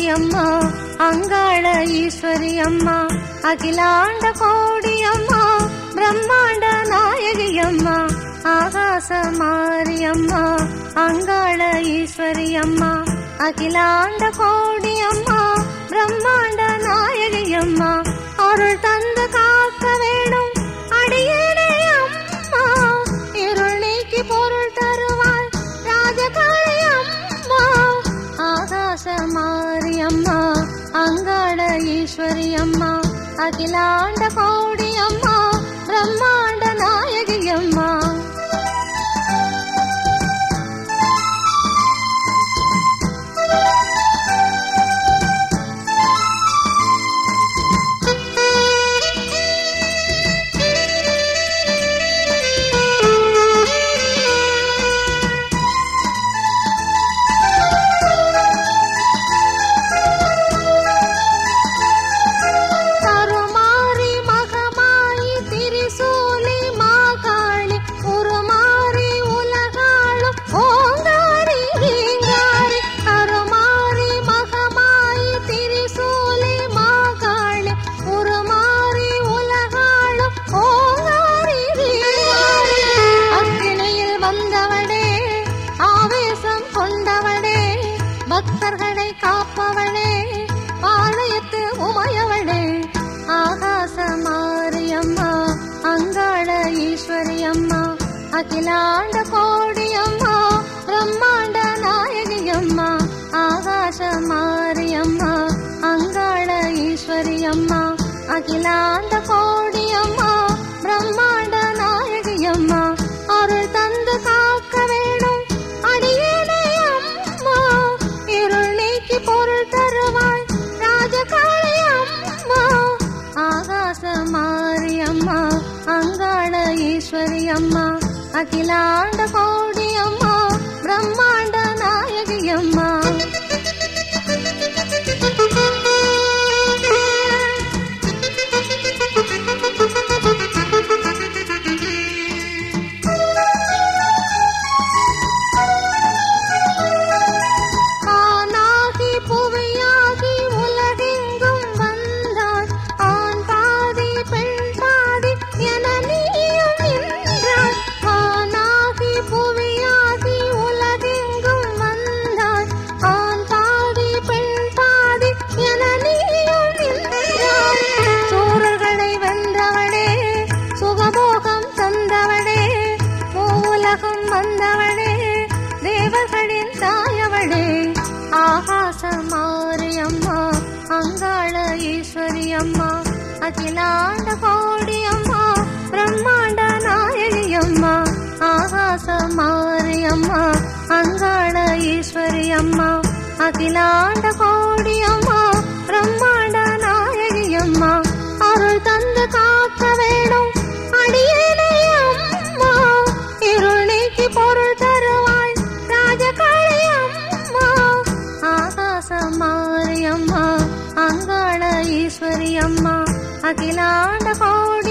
அம்மா அங்காள ஈஸ்வரி அம்மா அகிலாண்ட கோடி அம்மா பிரம்மாண்ட நாயகி அம்மா ஆகாச மாரி அம்மா அங்காள ஈஸ்வரி அம்மா அகிலாண்ட கோடி அம்மா பிரம்மாண்ட நாயகி அம்மா அருள் தந்து காக்க வேணும் அடியேனே அம்மா இருள் நீக்கி பொருள் தருவாள் ராஜகாளி அம்மா ஆகாச மாரி அம்மா அங்காள ஈஸ்வரி அம்மா அகிலாண்ட கோடி அம்மா பிரம்மாண்ட நாயகி அம்மா தருமாறி மகமாயி திரிசூலி மாகாளி உருமாறி உலகாளும் ஓங்காரி ரீங்காரி தருமாறி மகமாயி திரிசூலி மாகாளி உருமாறி உலகாளும் ஓங்காரி ரீங்காரி அக்கினியில் வந்தவளே ஆவேசம் கொண்டவளே பக்தர்களை காப்பவளே பாளையத்து உமையவளே ஆகாச மாரியம்மா அங்காள ஈஸ்வரி அம்மா அகிலாண்ட கோடி அம்மா பிரம்மாண்ட நாயகி அம்மா ஆகாச மாரியம்மா அங்காள ஈஸ்வரி அம்மா அகிலாண்ட கோடி அம்மா பிரம்மாண்ட நாயகி அம்மா அருள் தந்து காக்க வேணும் அடியேனே அம்மா இருள் நீக்கி பொருள் தருவாய் ராஜகாளி அம்மா ஆகாச மாரி அம்மா அங்காள ஈஸ்வரி அம்மா அகிலாண்ட கோடி அம்மா பிரம்மாண்ட நாயகி அம்மா ஆனாகி புவியாகி உலகெங்கும் வந்தாய் ஆண் பாதி பெண் பாதி என நீயும் நின்றாய் ஆனாகி புவியாகி உலகெங்கும் வந்தாய் ஆண் பாதி பெண் பாதி என நீயும் நின்றாய் சூரர்களை வென்றவளே சுகபோகம் தந்தவளே மூலகம் வந்தவளே தேவர்களின் தாயவளே ஆகாச மாரியம்மா அங்காள ஈஸ்வரி அம்மா அகிலாண்ட கோடி அம்மா பிரம்மாண்ட நாயகி அம்மா ஆகாச மாரியம்மா அங்காள ஈஸ்வரி அம்மா அகிலாண்ட கோடி அம்மா பிரம்மாண்ட நாயகி அம்மா அருள் தந்து காக்க வேணும் அடியேனே அம்மா இருள் நீக்கி பொருள் தருவாய் ராஜகாளி அம்மா ஆகாச மாரியம்மா அங்காள ஈஸ்வரி அம்மா அகிலாண்ட கோடி